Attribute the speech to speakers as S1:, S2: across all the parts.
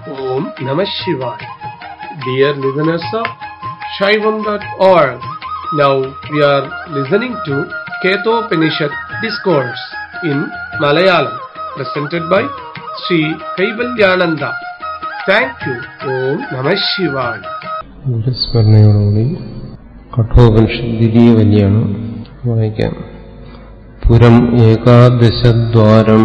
S1: Om Namah Shivaya. Dear listeners of Shaivam.org, now we are listening to Ketopanishad Discourse in Malayalam, presented by Sri Kaivalyananda. Thank you. Om Namah Shivaya.
S2: ഒരു സ്മരണയോടുകൂടി കഠോപനിഷത്ത് ദ്വിതീയ വലിയാണ് വായിക്കാം പുരം ഏകാദശദ്വാരം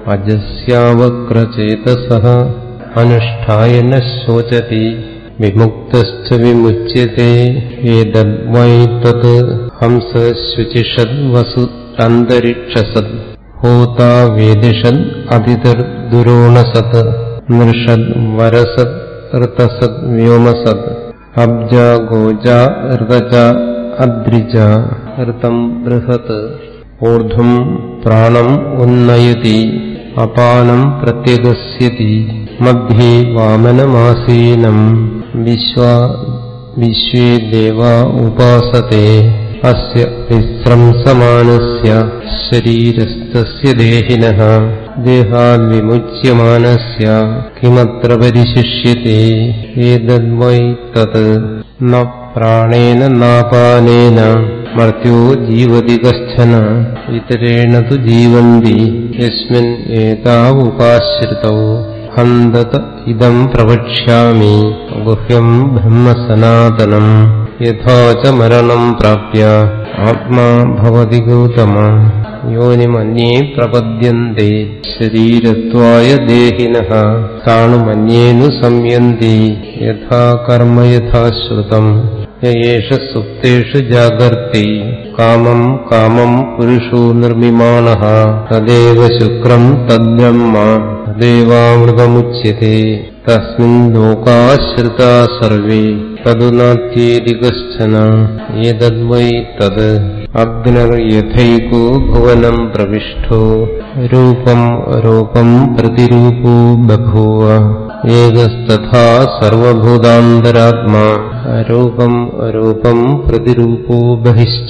S2: അജസ്യാവക്രചേതസ അനുഷ്ഠായ ന ശോചതി വിമുക്തശ്ച വിമുച്യത്തെ ഏതദ്വൈ തത് ഹംസ ശുചിഷദ് വസു അന്തരിക്ഷസദ് ഹോതാ വേദിഷദ് അതിർദുരോണസത് നൃഷദ് വരസത് ഋതസത് വ്യോമസത് അബ്ജ ഗോജ ഋതജ അദ്രിജ ഋതം ബൃഹത് ഊർധ്വം പ്രാണം ഉന്നയതി അപാനം പ്രത്യഗസ്യതി മധ്യേ വാമനമാസീനം വിശ്വ വിശ്വേ ദേവ ഉപാസത്തെ അസ്യ വിശ്രംസമാനസ്യ ശരീരസ്ഥസ്യ ദേഹിനഃ ദേഹാദ് വിമുച്യമാനസ്യ കിമത്ര പരിശിഷ്യത്തെ ഏതദ്വൈ തത് ന പ്രാണേന നാപാനേന മർത്യോ ജീവതി കശ്ചന ഇതരേണ തു ജീവന്തി യസ്മിൻ ഏതാവുപാശ്രിതൗ ഹന്തത ഇതം പ്രവക്ഷ്യാമി ഗുഹ്യം ബ്രഹ്മസനാതനം യഥാ ച മരണം പ്രാപ്യ ആത്മാ ഭവതി ഗൗതമ യോനിമന്യേ പ്രപദ്യന്തെ ശരീരത്വായ ദേഹിനഃ താണുമന്യേനു സംയന്തി യഥാ കർമ്മ യഥാ ശ്രുതം യേഷ സുപ്തേഷു ജാഗർത്തി കാമം കാമം പുരുഷോ നിർമ്മിമാണഃ തദേവ ശുക്രം തദ്ബ്രഹ്മ തദേവാമൃതമുച്യത്തെ തസ്മിൻ ലോകാശ്രിതാ സർവേ തതു നാത്യേതി കശ്ചന ഏതദ്വൈ തത് അഗ്നിർയഥൈകോ ഭുവനം പ്രവിഷ്ടോ രൂപം രൂപം പ്രതിരൂപോ ബഭൂവ ഏകസ്തഥാ സർവഭൂതാന്തരാത്മാ രൂപം രൂപം പ്രതിരൂപോ ബഹിശ്ച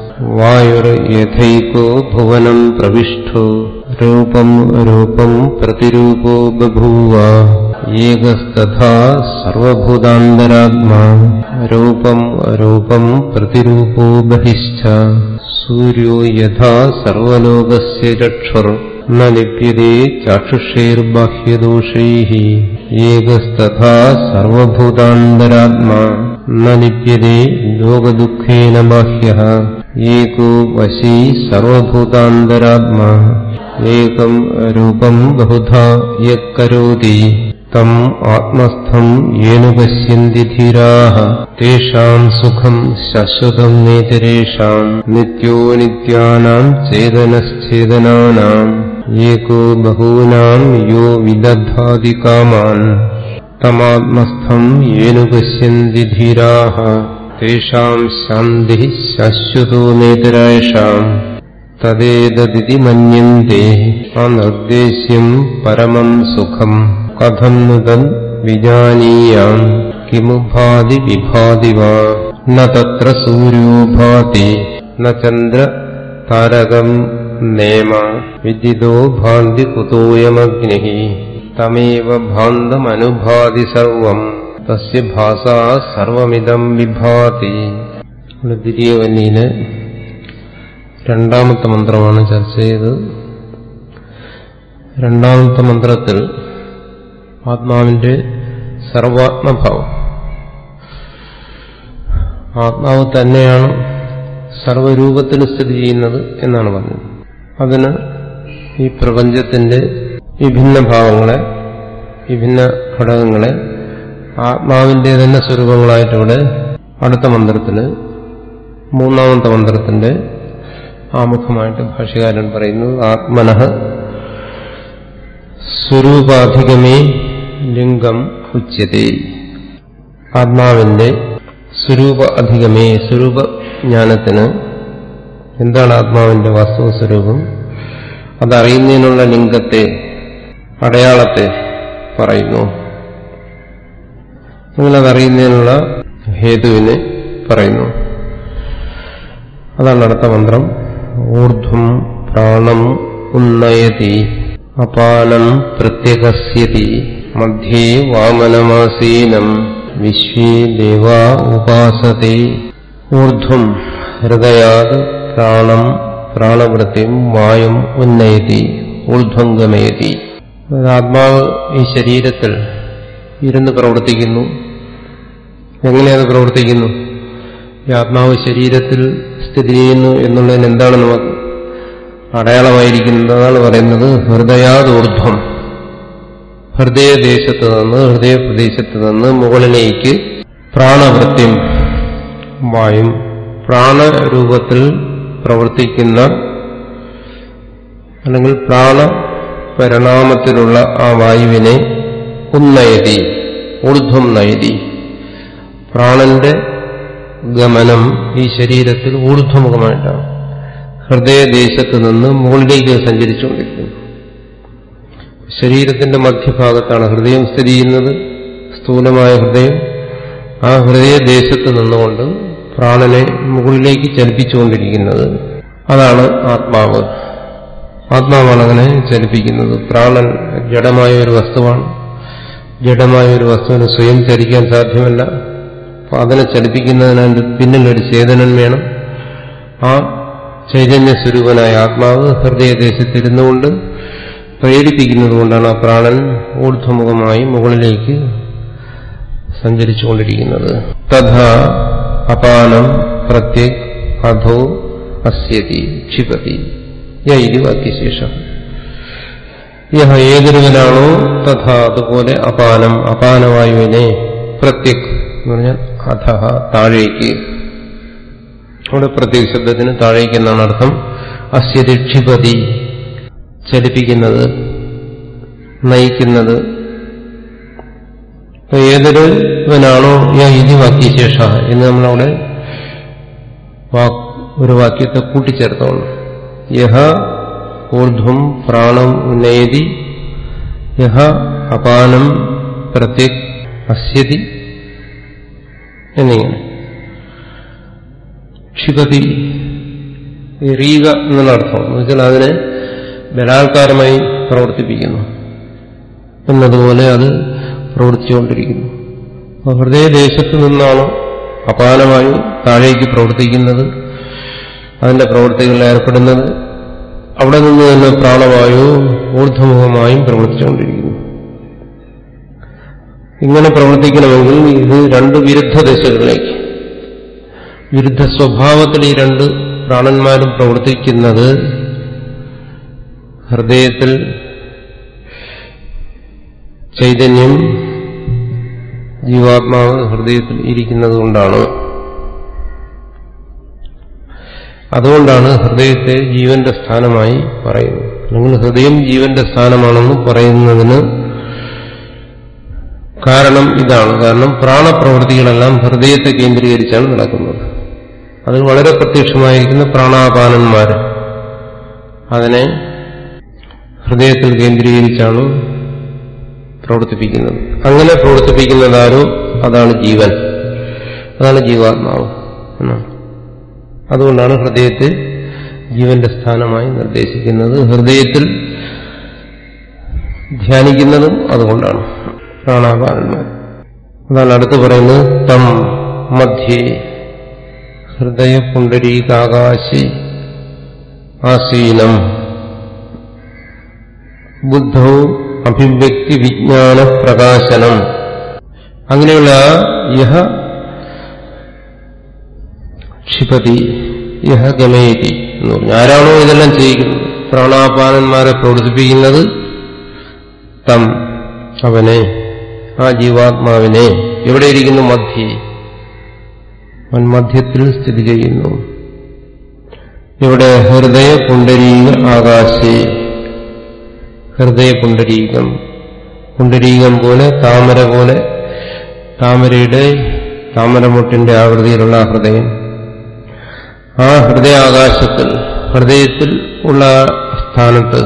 S2: വായുർയഥൈകോ ഭുവനം പ്രവിഷ്ടോ രൂപം രൂപം പ്രതിരൂപോ ബഭൂവ ഏകസ്തഥാ സർവഭൂതാന്തരാത്മാ രൂപം രൂപം പ്രതിരൂപോ ബഹിശ്ച സൂര്യോ യഥാ സർവലോകസ്യ ചക്ഷുർ ന ലിപ്യത്തെ ചാക്ഷുഷൈർബാഹ്യദോഷൈः ഏകസ്തഥാ സർവഭൂതാന്തരാത്മാ ന ലിപ്യത്തെ ലോകദുഃഖേന ബാഹ്യः ഏകോ വശീ സർവഭൂതാന്തരാത്മാ ഏകം രൂപം ബഹുധാ യക്കരോതി തം ആത്മസ്ഥം യേനു പശ്യന്തി ധീരാः തേഷാം സുഖം ശശ്വതം നേതരേഷാം നിത്യോ നിത്യാനാം ചേതനശ്ചേതനാനാം ഏകോ ബഹൂനാം യോ വിദധാതി കാമാൻ തമാത്മസ്ഥം യേനു പശ്യന്തി ധീരാः തേഷാം ശാന്തിः ശശ്വതോ നേതരായഷാം തദേതദിതി മന്യന്തെ അനിർദ്ദേശ്യം പരമം സുഖം കഥം നുതൻ വിജാനീയാം കിമു ഭാതി വിഭാതി വാ ന തത്ര സൂര്യോ ഭാതി ന ചന്ദ്ര താരകം നേമ വിദിതോ ഭാന്തി കുതോയമഗ്നി തമേവ ഭാന്തമനുഭാതി സർവം തസ്യ ഭാസാ സർവമിതം വിഭാതി ദ്വിതീയവല്ലിയിലെ രണ്ടാമത്തെ മന്ത്രമാണ് ചർച്ച ചെയ്തത് രണ്ടാമത്തെ മന്ത്രത്തിൽ ആത്മാവിന്റെ സർവാത്മഭാവം ആത്മാവ് തന്നെയാണ് സർവരൂപത്തിൽ സ്ഥിതി ചെയ്യുന്നത് എന്നാണ് പറഞ്ഞത് അതിന് ഈ പ്രപഞ്ചത്തിന്റെ വിഭിന്ന ഭാവങ്ങളെ വിഭിന്ന ഘടകങ്ങളെ ആത്മാവിന്റെ തന്നെ സ്വരൂപങ്ങളായിട്ടിവിടെ അടുത്ത മന്ത്രത്തിന് മൂന്നാമത്തെ മന്ത്രത്തിന്റെ ആമുഖമായിട്ട് ഭാഷകാരൻ പറയുന്നു ആത്മനഃ സ്വരൂപാധികമേ ലിംഗം ഉച്യത്തെ ആത്മാവിന്റെ സ്വരൂപ അധികമേ സ്വരൂപജ്ഞാനത്തിന് എന്താണ് ആത്മാവിന്റെ വാസ്തവ സ്വരൂപം അതറിയുന്നതിനുള്ള ലിംഗത്തെ അടയാളത്തെ പറയുന്നു നിങ്ങളതറിയുന്നതിനുള്ള ഹേതുവിനെ പറയുന്നു അതാണ് അടുത്ത മന്ത്രം ഊർധ്വം പ്രാണം ഉന്നയതി അപാനം പ്രത്യകസ്യതി മധ്യേ വാമനമാസീനം വിശ്വേ ദേവാ ഉപാസത്തെ ഊർധ്വം ഹൃദയാത് പ്രാണം പ്രാണവൃത്തിയും വായും ഉന്നയതി ഊർധ്വം ഗമയതി ആത്മാവ് ഈ ശരീരത്തിൽ ഇരുന്ന് പ്രവർത്തിക്കുന്നു എങ്ങനെയത് പ്രവർത്തിക്കുന്നു ഈ ആത്മാവ് ശരീരത്തിൽ സ്ഥിതി ചെയ്യുന്നു എന്നുള്ളതിന് എന്താണ് നമുക്ക് അടയാളമായിരിക്കുന്നത് അതാണ് പറയുന്നത് ഹൃദയാദൂർധ്വം ഹൃദയദേശത്ത് നിന്ന് ഹൃദയപ്രദേശത്ത് നിന്ന് മുകളിലേക്ക് പ്രാണവൃത്യം വായും പ്രാണരൂപത്തിൽ പ്രവർത്തിക്കുന്ന അല്ലെങ്കിൽ പ്രാണ പരിണാമത്തിലുള്ള ആ വായുവിനെ ഉന്നയതി ഊർധ്വം നയതി പ്രാണന്റെ ഗമനം ഈ ശരീരത്തിൽ ഊർധ്വമുഖമായിട്ടാണ് ഹൃദയദേശത്ത് നിന്ന് മുകളിലേക്ക് സഞ്ചരിച്ചുകൊണ്ടിരിക്കുന്നു ശരീരത്തിന്റെ മധ്യഭാഗത്താണ് ഹൃദയം സ്ഥിതി ചെയ്യുന്നത് സ്ഥൂലമായ ഹൃദയം ആ ഹൃദയദേശത്ത് നിന്നുകൊണ്ട് പ്രാണനെ മുകളിലേക്ക് ചലിപ്പിച്ചുകൊണ്ടിരിക്കുന്നത് അതാണ് ആത്മാവ് ആത്മാവാണ് അങ്ങനെ ചലിപ്പിക്കുന്നത് പ്രാണൻ ജഡമായ ഒരു വസ്തുവാണ് ജഡമായ ഒരു വസ്തുവിന് സ്വയം ചലിക്കാൻ സാധ്യമല്ല അപ്പൊ അതിനെ ചലിപ്പിക്കുന്നതിന് പിന്നിലൊരു ചേതനൻ വേണം ആ ചൈതന്യ സ്വരൂപനായ ആത്മാവ് ഹൃദയദേശത്തിരുന്നുകൊണ്ട് പ്രേരിപ്പിക്കുന്നതുകൊണ്ടാണ് ആ പ്രാണൻ ഊർധ്വമുഖമായി മുകളിലേക്ക് സഞ്ചരിച്ചുകൊണ്ടിരിക്കുന്നത് തഥാ അപാനം പ്രത്യേക് അധോ അസ്യതി ക്ഷിപതി യൈതി വാക്യശേഷം യഹ ഏതൊരുവനാണോ തഥാ അതുപോലെ അപാനം അപാനവായുവിനെ പ്രത്യേക് എന്ന് പറഞ്ഞാൽ അധ താഴേക്ക് അവിടെ പ്രത്യേക ശബ്ദത്തിന് താഴേക്ക് എന്നാണ് അർത്ഥം അസ്യതി ക്ഷിപതി ചലിപ്പിക്കുന്നത് നയിക്കുന്നത് ഏതൊരുവനാണോ യ ഇതി വാക്യശേഷ എന്ന് നമ്മളവിടെ ഒരു വാക്യത്തെ കൂട്ടിച്ചേർത്തോണം യഹ ഊർധ്വം പ്രാണം ഉന്നയതി യഹ അപാനം പ്രത്യേക് അസ്യതി എന്നിങ്ങനെ ക്ഷിപതി എറിയുക എന്നുള്ള അർത്ഥം എന്ന് വെച്ചാൽ അതിനെ ബലാത്കാരമായി പ്രവർത്തിപ്പിക്കുന്നു എന്നതുപോലെ അത് പ്രവർത്തിച്ചുകൊണ്ടിരിക്കുന്നു അപ്പോൾ ഹൃദയദേശത്ത് നിന്നാണ് അപാനമായി താഴേക്ക് പ്രവർത്തിക്കുന്നത് അതിന്റെ പ്രവൃത്തികളിൽ ഏർപ്പെടുന്നത് അവിടെ നിന്ന് തന്നെ പ്രാണവായു ഊർധ്വമുഖമായും പ്രവർത്തിച്ചുകൊണ്ടിരിക്കുന്നു ഇങ്ങനെ പ്രവർത്തിക്കണമെങ്കിൽ ഇത് രണ്ട് വിരുദ്ധ ദശകളിലേക്ക് വിരുദ്ധ സ്വഭാവത്തിൽ ഈ രണ്ട് പ്രാണന്മാരും പ്രവർത്തിക്കുന്നത് ഹൃദയത്തിൽ ചൈതന്യം ജീവാത്മാവ് ഹൃദയത്തിൽ ഇരിക്കുന്നത് കൊണ്ടാണ് അതുകൊണ്ടാണ് ഹൃദയത്തെ ജീവന്റെ സ്ഥാനമായി പറയുന്നത് അല്ലെങ്കിൽ ഹൃദയം ജീവന്റെ സ്ഥാനമാണെന്ന് പറയുന്നതിന് കാരണം ഇതാണ് കാരണം പ്രാണപ്രവൃത്തികളെല്ലാം ഹൃദയത്തെ കേന്ദ്രീകരിച്ചാണ് നടക്കുന്നത് അതിൽ വളരെ പ്രത്യക്ഷമായിരിക്കുന്ന പ്രാണാപാനന്മാർ അതിനെ ഹൃദയത്തിൽ കേന്ദ്രീകരിച്ചാണ് പ്രവർത്തിപ്പിക്കുന്നത് അങ്ങനെ പ്രവർത്തിപ്പിക്കുന്നതാരോ അതാണ് ജീവൻ അതാണ് ജീവാത്മാവ് എന്നാണ് അതുകൊണ്ടാണ് ഹൃദയത്തെ ജീവന്റെ സ്ഥാനമായി നിർദ്ദേശിക്കുന്നത് ഹൃദയത്തിൽ ധ്യാനിക്കുന്നതും അതുകൊണ്ടാണ് പ്രാണാപാനന്മാർ അതാണ് അടുത്ത് പറയുന്നത് തം മധ്യേ ഹൃദയ പുണ്ടരീകാകാശി ആസീനം ബുദ്ധവും അഭിവ്യക്തി വിജ്ഞാന പ്രകാശനം അങ്ങനെയുള്ള യഹ ക്ഷിപതി യഹ ഗമയതി എന്ന് പറഞ്ഞു ആരാണോ ഇതെല്ലാം ചെയ്യിക്കുന്നത് പ്രാണാപാനന്മാരെ പ്രവർത്തിപ്പിക്കുന്നത് തം അവനെ ആ ജീവാത്മാവിനെ എവിടെയിരിക്കുന്നു മധ്യേ അവൻ മധ്യത്തിൽ സ്ഥിതി ചെയ്യുന്നു ഇവിടെ ഹൃദയ പുണ്ടരീക ആകാശേ ഹൃദയ പുണ്ടരീകം പുണ്ടരീകം പോലെ താമര പോലെ താമരയുടെ താമരമുട്ടിന്റെ ആകൃതിയിലുള്ള ഹൃദയം ആ ഹൃദയാകാശത്തിൽ ഹൃദയത്തിൽ ഉള്ള സ്ഥാനത്ത്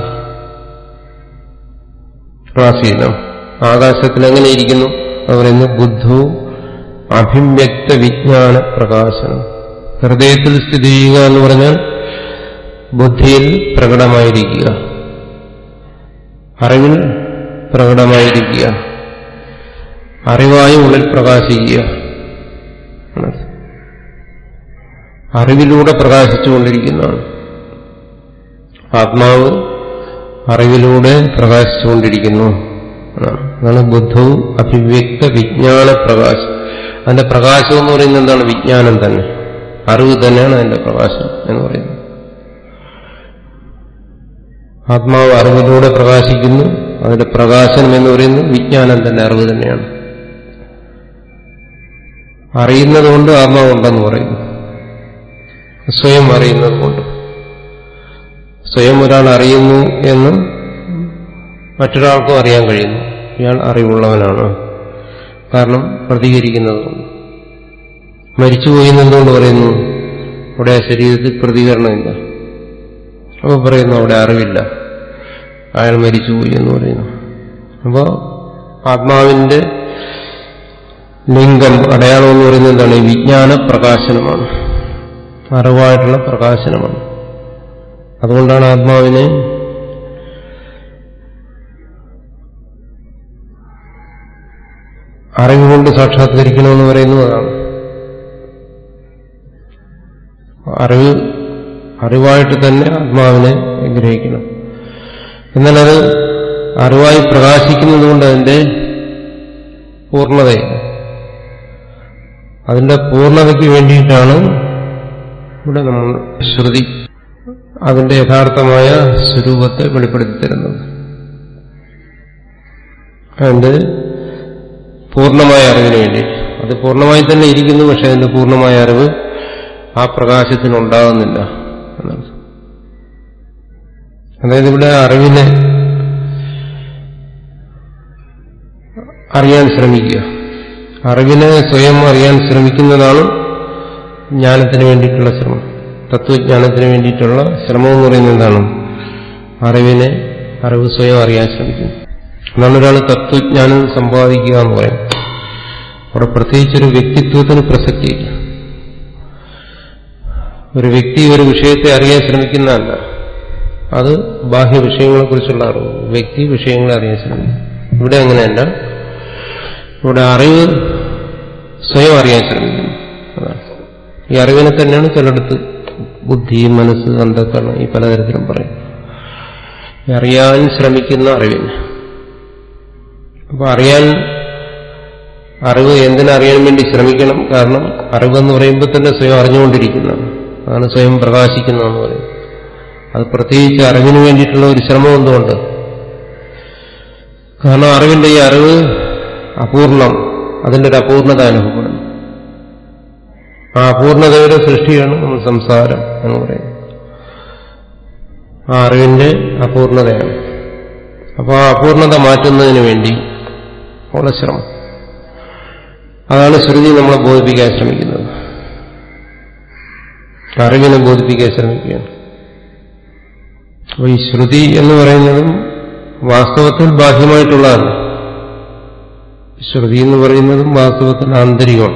S2: പ്രാസീനം ആകാശത്തിൽ എങ്ങനെ ഇരിക്കുന്നു എന്ന് പറയുന്നു ബുദ്ധവും അഭിവ്യക്ത വിജ്ഞാന പ്രകാശനം ഹൃദയത്തിൽ സ്ഥിതി ചെയ്യുക എന്ന് പറഞ്ഞാൽ ബുദ്ധിയിൽ പ്രകടമായിരിക്കുക അറിവിൽ പ്രകടമായിരിക്കുക അറിവായി ഉള്ളിൽ പ്രകാശിക്കുക എന്നർത്ഥം. അറിവിലൂടെ പ്രകാശിച്ചുകൊണ്ടിരിക്കുന്നതാണ് ആത്മാവ് അറിവിലൂടെ പ്രകാശിച്ചുകൊണ്ടിരിക്കുന്നു എന്നാണ് അതാണ് ബുദ്ധവും അഭിവ്യക്ത വിജ്ഞാന പ്രകാശം അതിന്റെ പ്രകാശം എന്ന് പറയുന്നത് എന്താണ് വിജ്ഞാനം തന്നെ അറിവ് തന്നെയാണ് അതിന്റെ പ്രകാശം എന്ന് പറയുന്നത് ആത്മാവ് അറിവിലൂടെ പ്രകാശിക്കുന്നു അതിന്റെ പ്രകാശനം എന്ന് പറയുന്നത് വിജ്ഞാനം തന്നെ അറിവ് തന്നെയാണ് അറിയുന്നത് കൊണ്ട് ആത്മാവുണ്ടെന്ന് പറയുന്നു സ്വയം അറിയുന്നത് കൊണ്ട് സ്വയം ഒരാൾ അറിയുന്നു എന്ന് മറ്റൊരാൾക്കും അറിയാൻ കഴിയുന്നു ഇയാൾ അറിവുള്ളവനാണ് കാരണം പ്രതികരിക്കുന്നതുകൊണ്ട് മരിച്ചുപോയി എന്നെന്തുകൊണ്ട് പറയുന്നു അവിടെ ആ ശരീരത്തിൽ പ്രതികരണമില്ല അപ്പോൾ പറയുന്നു അവിടെ അറിവില്ല അയാൾ മരിച്ചുപോയി എന്ന് പറയുന്നു അപ്പോൾ ആത്മാവിന്റെ ലിംഗം അടയാളം എന്ന് പറയുന്നത് എന്താണ് ഈ വിജ്ഞാന പ്രകാശനമാണ് അറിവായിട്ടുള്ള പ്രകാശനമാണ് അതുകൊണ്ടാണ് ആത്മാവിനെ അറിവ് കൊണ്ട് സാക്ഷാത്കരിക്കണമെന്ന് പറയുന്നത് അതാണ് അറിവ് അറിവായിട്ട് തന്നെ ആത്മാവിനെ ഗ്രഹിക്കണം എന്നാൽ അത് അറിവായി പ്രകാശിക്കുന്നത് കൊണ്ട് അതിന്റെ പൂർണ്ണതയില്ല അതിന്റെ പൂർണ്ണതയ്ക്ക് വേണ്ടിയിട്ടാണ് ഇവിടെ നമ്മൾ ശ്രുതി അതിന്റെ യഥാർത്ഥമായ സ്വരൂപത്തെ വെളിപ്പെടുത്തി തരുന്നത് അതിന്റെ പൂർണ്ണമായ അറിവിന് വേണ്ടി അത് പൂർണ്ണമായി തന്നെ ഇരിക്കുന്നു പക്ഷെ അതിന്റെ പൂർണ്ണമായ അറിവ് ആ പ്രകാശത്തിനുണ്ടാകുന്നില്ല എന്നർത്ഥം അതായത് ഇവിടെ അറിവിനെ അറിയാൻ ശ്രമിക്കുക അറിവിനെ സ്വയം അറിയാൻ ശ്രമിക്കുന്നതാണ് ജ്ഞാനത്തിന് വേണ്ടിയിട്ടുള്ള ശ്രമം തത്വജ്ഞാനത്തിന് വേണ്ടിയിട്ടുള്ള ശ്രമം എന്ന് പറയുന്നത് എന്താണ് അറിവിനെ അറിവ് സ്വയം അറിയാൻ ശ്രമിക്കുന്നു അതാണ് ഒരാൾ തത്വജ്ഞാനം സമ്പാദിക്കുക എന്ന് പറയും അവിടെ പ്രത്യേകിച്ചൊരു വ്യക്തിത്വത്തിന് പ്രസക്തിയില്ല ഒരു വ്യക്തി ഒരു വിഷയത്തെ അറിയാൻ ശ്രമിക്കുന്നതല്ല അത് ബാഹ്യ വിഷയങ്ങളെക്കുറിച്ചുള്ള അറിവ് വ്യക്തി വിഷയങ്ങളെ അറിയാൻ ശ്രമിക്കും ഇവിടെ അങ്ങനെയല്ല ഇവിടെ അറിവ് സ്വയം അറിയാൻ ശ്രമിക്കുന്നു അതാണ് ഈ അറിവിനെ തന്നെയാണ് ചിലയിടത്ത് ബുദ്ധി മനസ്സ് അന്ധക്കരണം ഈ പലതരത്തിലും പറയും ഈ അറിയാൻ ശ്രമിക്കുന്ന അറിവിന് അപ്പൊ അറിയാൻ അറിവ് എന്തിനറിയാൻ വേണ്ടി ശ്രമിക്കണം കാരണം അറിവെന്ന് പറയുമ്പോൾ തന്നെ സ്വയം അറിഞ്ഞുകൊണ്ടിരിക്കുന്നതാണ് അതാണ് സ്വയം പ്രകാശിക്കുന്നതെന്ന് പറയും അത് പ്രത്യേകിച്ച് അറിവിന് വേണ്ടിയിട്ടുള്ള ഒരു ശ്രമം എന്തുകൊണ്ട് കാരണം അറിവിന്റെ ഈ അറിവ് അപൂർണം അതിന്റെ ഒരു അപൂർണത അനുഭവപ്പെടുന്നു ആ അപൂർണതയുടെ സൃഷ്ടിയാണ് നമ്മൾ സംസാരം എന്ന് പറയുന്നത് ആ അറിവിന്റെ അപൂർണതയാണ് അപ്പോൾ ആ അപൂർണത മാറ്റുന്നതിന് വേണ്ടി ഉള്ള ശ്രമം അതാണ് ശ്രുതി നമ്മളെ ബോധിപ്പിക്കാൻ ശ്രമിക്കുന്നത് അറിവിനെ ബോധിപ്പിക്കാൻ ശ്രമിക്കുകയാണ് അപ്പോൾ ഈ ശ്രുതി എന്ന് പറയുന്നതും വാസ്തവത്തിൽ ബാഹ്യമായിട്ടുള്ളതല്ല ശ്രുതി എന്ന് പറയുന്നതും വാസ്തവത്തിൽ ആന്തരികമാണ്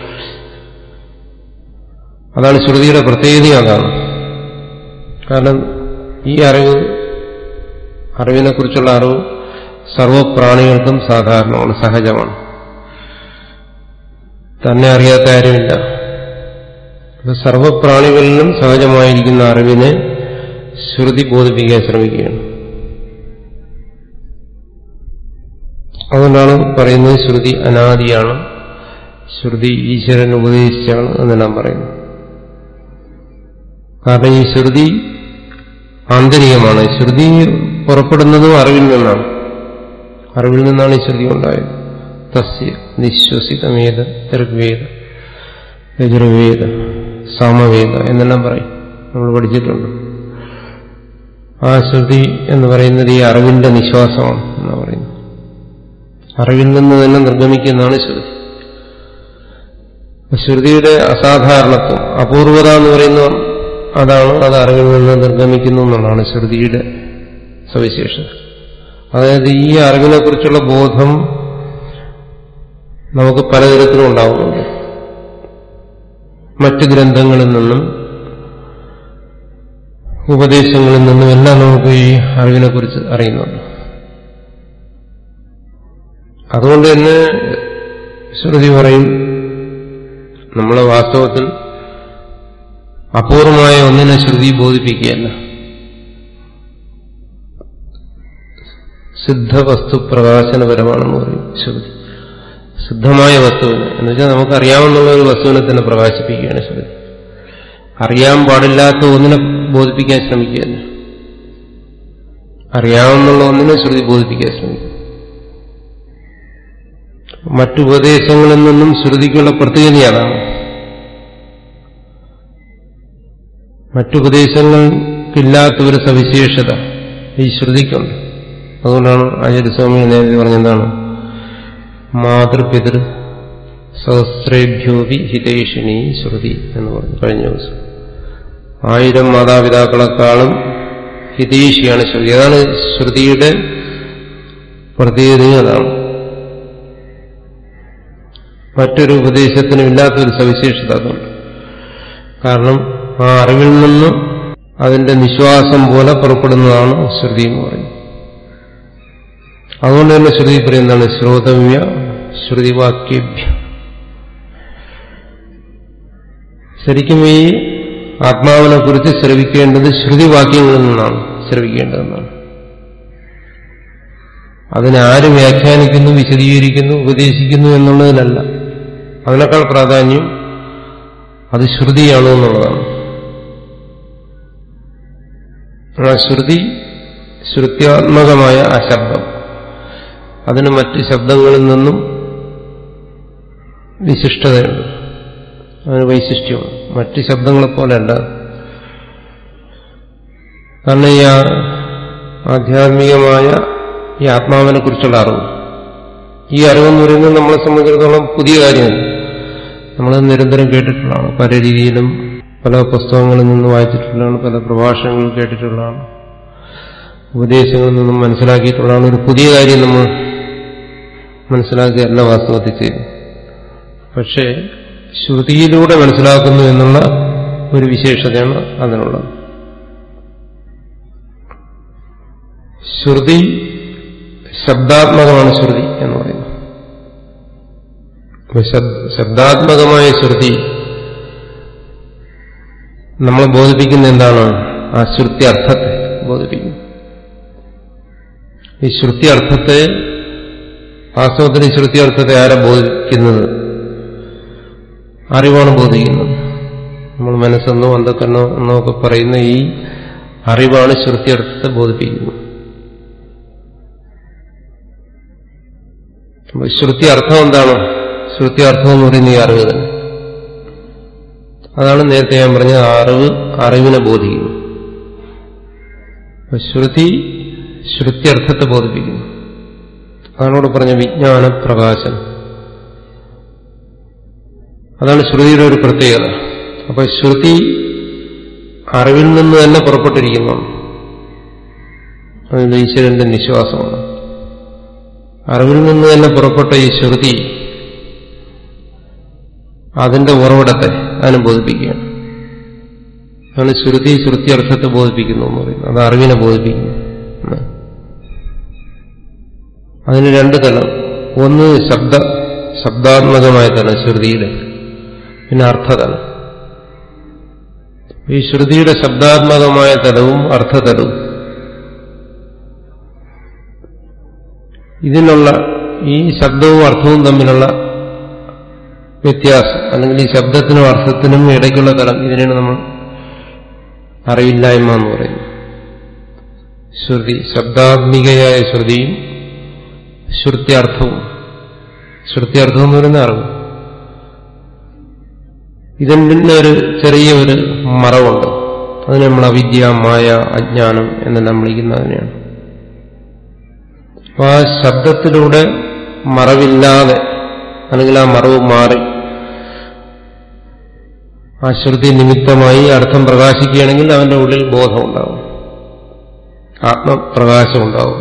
S2: അതാണ് ശ്രുതിയുടെ പ്രത്യേകത അതാണ് കാരണം ഈ അറിവ് അറിവിനെക്കുറിച്ചുള്ള അറിവ് സർവപ്രാണികൾക്കും സാധാരണമാണ് സഹജമാണ് തന്നെ അറിയാത്ത ആരുമില്ല അത് സർവപ്രാണികളിലും സഹജമായിരിക്കുന്ന അറിവിനെ ശ്രുതി ബോധിപ്പിക്കാൻ ശ്രമിക്കുകയാണ് അതുകൊണ്ടാണ് പറയുന്നത് ശ്രുതി അനാദിയാണ് ശ്രുതി ഈശ്വരൻ ഉപദേശിച്ചാണ് എന്നെല്ലാം പറയുന്നു കാരണം ഈ ശ്രുതി ആന്തരികമാണ് ശ്രുതി പുറപ്പെടുന്നതും അറിവിൽ നിന്നാണ് അറിവിൽ നിന്നാണ് ഈ ശ്രുതി ഉണ്ടായത് തസ്യ നിശ്വസിതമേത ഋഗ്വേദ യജുർവേദ സാമവേദ എന്നെല്ലാം പറയും നമ്മൾ പഠിച്ചിട്ടുണ്ട് ആ ശ്രുതി എന്ന് പറയുന്നത് ഈ അറിവിന്റെ നിശ്വാസമാണ് എന്നാണ് പറയുന്നത് അറിവിൽ നിന്ന് തന്നെ നിർഗമിക്കുന്നതാണ് ശ്രുതി ശ്രുതിയുടെ അസാധാരണത്വം അപൂർവത എന്ന് പറയുന്ന അതാണ് അത് അറിവിൽ നിന്ന് നിർഗമിക്കുന്നു എന്നുള്ളതാണ് ശ്രുതിയുടെ സവിശേഷത അതായത് ഈ അറിവിനെ കുറിച്ചുള്ള ബോധം നമുക്ക് പലതരത്തിലും ഉണ്ടാവുന്നുണ്ട് മറ്റ് ഗ്രന്ഥങ്ങളിൽ നിന്നും ഉപദേശങ്ങളിൽ നിന്നും എല്ലാം നമുക്ക് ഈ അറിവിനെ കുറിച്ച് അറിയുന്നുണ്ട് അതുകൊണ്ട് തന്നെ ശ്രുതി പറയും നമ്മൾ വാസ്തവത്തിൽ അപൂർവമായ ഒന്നിനെ ശ്രുതി ബോധിപ്പിക്കുകയല്ല സിദ്ധവസ്തു പ്രകാശനപരമാണെന്ന് പറയും ശ്രുതി സിദ്ധമായ വസ്തുവിന് എന്ന് വെച്ചാൽ നമുക്കറിയാവുന്ന ഒരു വസ്തുവിനെ തന്നെ പ്രകാശിപ്പിക്കുകയാണ് ശ്രുതി അറിയാൻ പാടില്ലാത്ത ഒന്നിനെ ബോധിപ്പിക്കാൻ ശ്രമിക്കുകയല്ല അറിയാവുന്നുള്ള ഒന്നിനെ ശ്രുതി ബോധിപ്പിക്കാൻ ശ്രമിക്കും മറ്റുപദേശങ്ങളിൽ നിന്നും ശ്രുതിക്കുള്ള പ്രത്യേകത അതാണ് മറ്റുപദേശങ്ങൾക്കില്ലാത്ത ഒരു സവിശേഷത ഈ ശ്രുതിക്കുണ്ട് അതുകൊണ്ടാണ് ആചാര്യസ്വാമി നേരത്തെ പറഞ്ഞെന്താണ് മാതൃപിതൃ സഹസ്രേഭ്യോപി ഹിതേഷിണി ശ്രുതി എന്ന് പറഞ്ഞു കഴിഞ്ഞ ദിവസം ആയിരം മാതാപിതാക്കളെക്കാളും ഹിതേഷിയാണ് ശ്രുതി അതാണ് ശ്രുതിയുടെ പ്രത്യേകതയും അതാണ് മറ്റൊരു ഉപദേശത്തിനും ഇല്ലാത്തൊരു സവിശേഷത അതുണ്ട് കാരണം ആ അറിവിൽ നിന്ന് അതിന്റെ നിശ്വാസം പോലെ പുറപ്പെടുന്നതാണ് ശ്രുതി എന്ന് പറയുന്നത് അതുകൊണ്ട് തന്നെ ശ്രുതി പറയുന്നതാണ് ശ്രോതവ്യ ശ്രുതിവാക്യഭ്യ ശരിക്കും ഈ ആത്മാവിനെ കുറിച്ച് ശ്രവിക്കേണ്ടത് ശ്രുതിവാക്യങ്ങളിൽ നിന്നാണ് ശ്രവിക്കേണ്ടതെന്നാണ് അതിനെ ആര് വ്യാഖ്യാനിക്കുന്നു വിശദീകരിക്കുന്നു ഉപദേശിക്കുന്നു എന്നുള്ളതിലല്ല അതിനേക്കാൾ പ്രാധാന്യം അത് ശ്രുതിയാണ് എന്നുള്ളതാണ് ആ ശ്രുതി ശ്രുത്യാത്മകമായ ആ ശബ്ദം അതിന് മറ്റ് ശബ്ദങ്ങളിൽ നിന്നും വിശിഷ്ടതയുണ്ട് അതിന് വൈശിഷ്ട്യമാണ് മറ്റ് ശബ്ദങ്ങളെ പോലെയല്ല കാരണം ഈ ആധ്യാത്മികമായ ഈ ആത്മാവിനെ കുറിച്ചുള്ള അറിവ് ഈ അറിവെന്ന് പറയുന്നത് നമ്മളെ സംബന്ധിച്ചിടത്തോളം പുതിയ കാര്യമല്ല നമ്മൾ നിരന്തരം കേട്ടിട്ടുള്ളതാണ് പല രീതിയിലും പല പുസ്തകങ്ങളിൽ നിന്ന് വായിച്ചിട്ടുള്ളതാണ് പല പ്രഭാഷണങ്ങൾ കേട്ടിട്ടുള്ളതാണ് ഉപദേശങ്ങളിൽ നിന്നും മനസ്സിലാക്കിയിട്ടുള്ളതാണ് ഒരു പുതിയ കാര്യം നമ്മൾ മനസ്സിലാക്കിയല്ല വാസ്തവത്തിൽ ചെയ്തു പക്ഷേ ശ്രുതിയിലൂടെ മനസ്സിലാക്കുന്നു എന്നുള്ള ഒരു വിശേഷതയാണ് അതിനുള്ളത് ശ്രുതി ശബ്ദാത്മകമാണ് ശ്രുതി എന്ന് പറയുന്നത് ശബ്ദാത്മകമായ ശ്രുതി നമ്മളെ ബോധിപ്പിക്കുന്ന എന്താണ് ആ ശ്രുതി അർത്ഥത്തെ ബോധിപ്പിക്കുന്നു ഈ ശ്രുതി അർത്ഥത്തെ വാസ്തവത്തിൽ ഈ ശ്രുതി അർത്ഥത്തെ ആരാ ബോധിക്കുന്നത് അറിവാണ് ബോധിക്കുന്നത് നമ്മൾ മനസ്സെന്നോ അന്ധക്കെന്നോ എന്നോ ഒക്കെ പറയുന്ന ഈ അറിവാണ് ശ്രുതി അർത്ഥത്തെ ബോധിപ്പിക്കുന്നത് ശ്രുതി അർത്ഥം എന്താണ് ശ്രുതി അർത്ഥം എന്ന് പറയുന്ന ഈ അറിവ് തന്നെ അതാണ് നേരത്തെ ഞാൻ പറഞ്ഞ അറിവ് അറിവിനെ ബോധിക്കുന്നു ശ്രുതി ശ്രുത്യർത്ഥത്തെ ബോധിപ്പിക്കുന്നു അതാണോട് പറഞ്ഞ വിജ്ഞാന പ്രകാശനം അതാണ് ശ്രുതിയുടെ ഒരു പ്രത്യേകത അപ്പൊ ശ്രുതി അറിവിൽ നിന്ന് തന്നെ പുറപ്പെട്ടിരിക്കുന്നു അതിൽ ഈശ്വരന്റെ നിശ്വാസമാണ് അറിവിൽ നിന്ന് തന്നെ പുറപ്പെട്ട ഈ ശ്രുതി അതിന്റെ ഉറവിടത്തെ അതിനെ ബോധിപ്പിക്കുകയാണ് അതാണ് ശ്രുതി ശ്രുതി അർത്ഥത്തെ ബോധിപ്പിക്കുന്നു എന്ന് പറയുന്നത് അത് അറിവിനെ ബോധിപ്പിക്കുന്നു അതിന് രണ്ട് തലം ഒന്ന് ശബ്ദ ശബ്ദാത്മകമായ തലം ശ്രുതിയുടെ പിന്നെ അർത്ഥതലം ഈ ശ്രുതിയുടെ ശബ്ദാത്മകമായ തലവും അർത്ഥതലവും ഇതിനുള്ള ഈ ശബ്ദവും അർത്ഥവും തമ്മിലുള്ള വ്യത്യാസം അല്ലെങ്കിൽ ഈ ശബ്ദത്തിനും അർത്ഥത്തിനും ഇടയ്ക്കുള്ള തലം ഇതിനാണ് നമ്മൾ അറിവില്ലായ്മ എന്ന് പറയുന്നത് ശ്രുതി ശബ്ദാത്മികയായ ശ്രുതിയും ശ്രുത്യർത്ഥവും ശ്രുത്യർത്ഥം എന്ന് പറയുന്ന അറിവ് ഇതിൻ്റെ ഒരു ചെറിയ ഒരു മറവുണ്ട് അതിന് നമ്മൾ അവിദ്യ മായ അജ്ഞാനം എന്നെല്ലാം വിളിക്കുന്നതിനെയാണ് അപ്പൊ ആ ശബ്ദത്തിലൂടെ മറവില്ലാതെ അല്ലെങ്കിൽ ആ മറവ് മാറി ആ ശ്രുതി നിമിത്തമായി അർത്ഥം പ്രകാശിക്കുകയാണെങ്കിൽ അവന്റെ ഉള്ളിൽ ബോധമുണ്ടാവും ആത്മപ്രകാശം ഉണ്ടാവും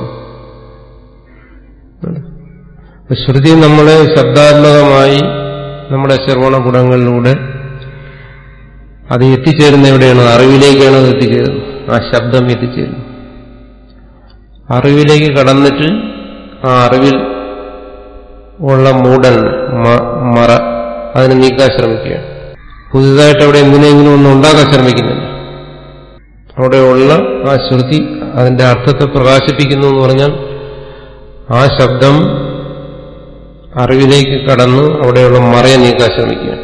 S2: ശ്രുതി നമ്മളെ ശബ്ദാത്മകമായി നമ്മുടെ ശ്രവണ ഗുണങ്ങളിലൂടെ അത് എത്തിച്ചേരുന്ന എവിടെയാണ് അറിവിലേക്കാണ് അത് എത്തിച്ചേരുന്നത് ആ ശബ്ദം എത്തിച്ചേരുന്നത് അറിവിലേക്ക് കടന്നിട്ട് ആ അറിവിൽ ഉള്ള മൂടൻ മ- മറ അതിനെ നീക്കാൻ ശ്രമിക്കുകയാണ് പുതുതായിട്ട് അവിടെ എന്തിനെങ്കിലും ഒന്ന് ഉണ്ടാക്കാൻ ശ്രമിക്കുന്നില്ല അവിടെയുള്ള ആ ശ്രുതി അതിന്റെ അർത്ഥത്തെ പ്രകാശിപ്പിക്കുന്നു എന്ന് പറഞ്ഞാൽ ആ ശബ്ദം അറിവിലേക്ക് കടന്ന് അവിടെയുള്ള മറയെ നീക്കാൻ ശ്രമിക്കുകയാണ്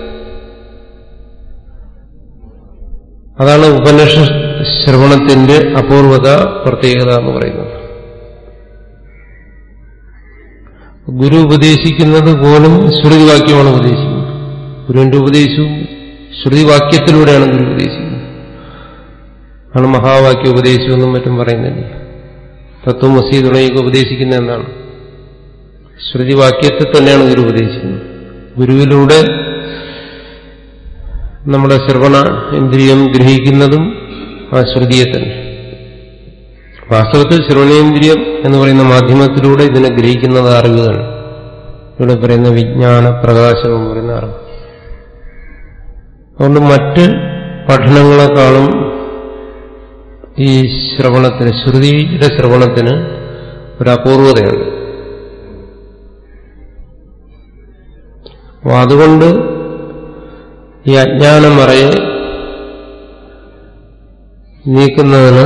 S2: അതാണ് ഉപനിഷ ശ്രവണത്തിന്റെ അപൂർവത പ്രത്യേകത എന്ന് പറയുന്നത് ഗുരു ഉപദേശിക്കുന്നത് പോലും ശ്രുതിവാക്യമാണ് ഉപദേശിക്കുന്നത് ഗുരുവിന്റെ ഉപദേശവും ശ്രുതിവാക്യത്തിലൂടെയാണ് ഗുരു ഉപദേശിക്കുന്നത് ആണ് മഹാവാക്യ ഉപദേശം എന്നും മറ്റും പറയുന്നില്ല തത്വമസി തുടങ്ങിയൊക്കെ ഉപദേശിക്കുന്ന എന്താണ് ശ്രുതിവാക്യത്തെ തന്നെയാണ് ഗുരു ഉപദേശിക്കുന്നത് ഗുരുവിലൂടെ നമ്മുടെ ശ്രവണ ഇന്ദ്രിയം ഗ്രഹിക്കുന്നതും ആ ശ്രുതിയെ തന്നെ വാസ്തവത്തിൽ ശ്രവണേന്ദ്രിയം എന്ന് പറയുന്ന മാധ്യമത്തിലൂടെ ഇതിനെ ഗ്രഹിക്കുന്നത് അറിവ് തന്നെ ഇവിടെ പറയുന്ന വിജ്ഞാന പ്രകാശം എന്ന് പറയുന്ന അറിവ് അതുകൊണ്ട് മറ്റ് പഠനങ്ങളെക്കാളും ഈ ശ്രവണത്തിന് ശ്രുതിയുടെ ശ്രവണത്തിന് ഒരു അപൂർവതയുണ്ട് അപ്പൊ അതുകൊണ്ട് ഈ അജ്ഞാനമറയെ നീക്കുന്നതിന്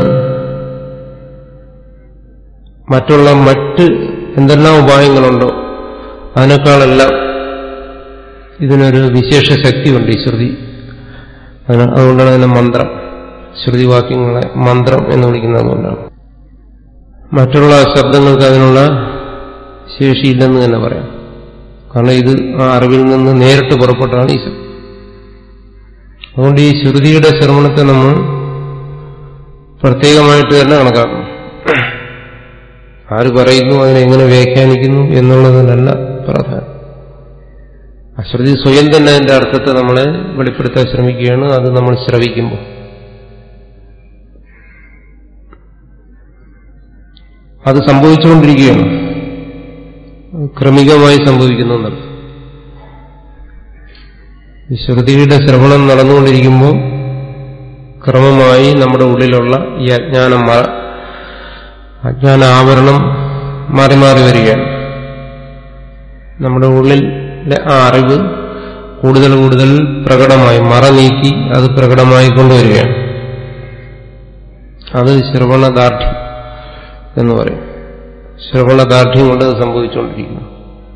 S2: മറ്റുള്ള മറ്റ് എന്തെല്ലാം ഉപായങ്ങളുണ്ടോ അതിനേക്കാളെല്ലാം ഇതിനൊരു വിശേഷ ശക്തിയുണ്ട് ഈ ശ്രുതി അതിന് അതുകൊണ്ടാണ് അതിനെ മന്ത്രം ശ്രുതിവാക്യങ്ങളെ മന്ത്രം എന്ന് വിളിക്കുന്നത് അതുകൊണ്ടാണ് മറ്റുള്ള ശബ്ദങ്ങൾക്ക് അതിനുള്ള ശേഷിയില്ലെന്ന് തന്നെ പറയാം കാരണം ഇത് ആ അറിവിൽ നിന്ന് നേരിട്ട് പുറപ്പെട്ടതാണ് ഈ ശബ്ദം അതുകൊണ്ട് ഈ ശ്രുതിയുടെ ശ്രവണത്തെ നമ്മൾ പ്രത്യേകമായിട്ട് തന്നെ കണക്കാക്കണം ആര് പറയുന്നു അതിനെ എങ്ങനെ വ്യാഖ്യാനിക്കുന്നു എന്നുള്ളതിനല്ല പ്രാധാന്യം അശ്രുതി സ്വയം തന്നെ അതിന്റെ അർത്ഥത്തെ നമ്മളെ വെളിപ്പെടുത്താൻ ശ്രമിക്കുകയാണ് അത് നമ്മൾ ശ്രവിക്കുമ്പോൾ അത് സംഭവിച്ചുകൊണ്ടിരിക്കുകയാണ് ക്രമികമായി സംഭവിക്കുന്നു എന്നർത്ഥം ഈ ശ്രുതിയുടെ ശ്രവണം നടന്നുകൊണ്ടിരിക്കുമ്പോൾ ക്രമമായി നമ്മുടെ ഉള്ളിലുള്ള ഈ അജ്ഞാനം മറ അജ്ഞാന ആവരണം മാറി മാറി വരികയാണ് നമ്മുടെ ഉള്ളിലെ ആ അറിവ് കൂടുതൽ കൂടുതൽ പ്രകടമായി മറ നീക്കി അത് പ്രകടമായി കൊണ്ടുവരികയാണ് അത് ശ്രവണദാർഢ്യം എന്ന് പറയും ശ്രവണദാർഢ്യം കൊണ്ട് അത് സംഭവിച്ചുകൊണ്ടിരിക്കുന്നു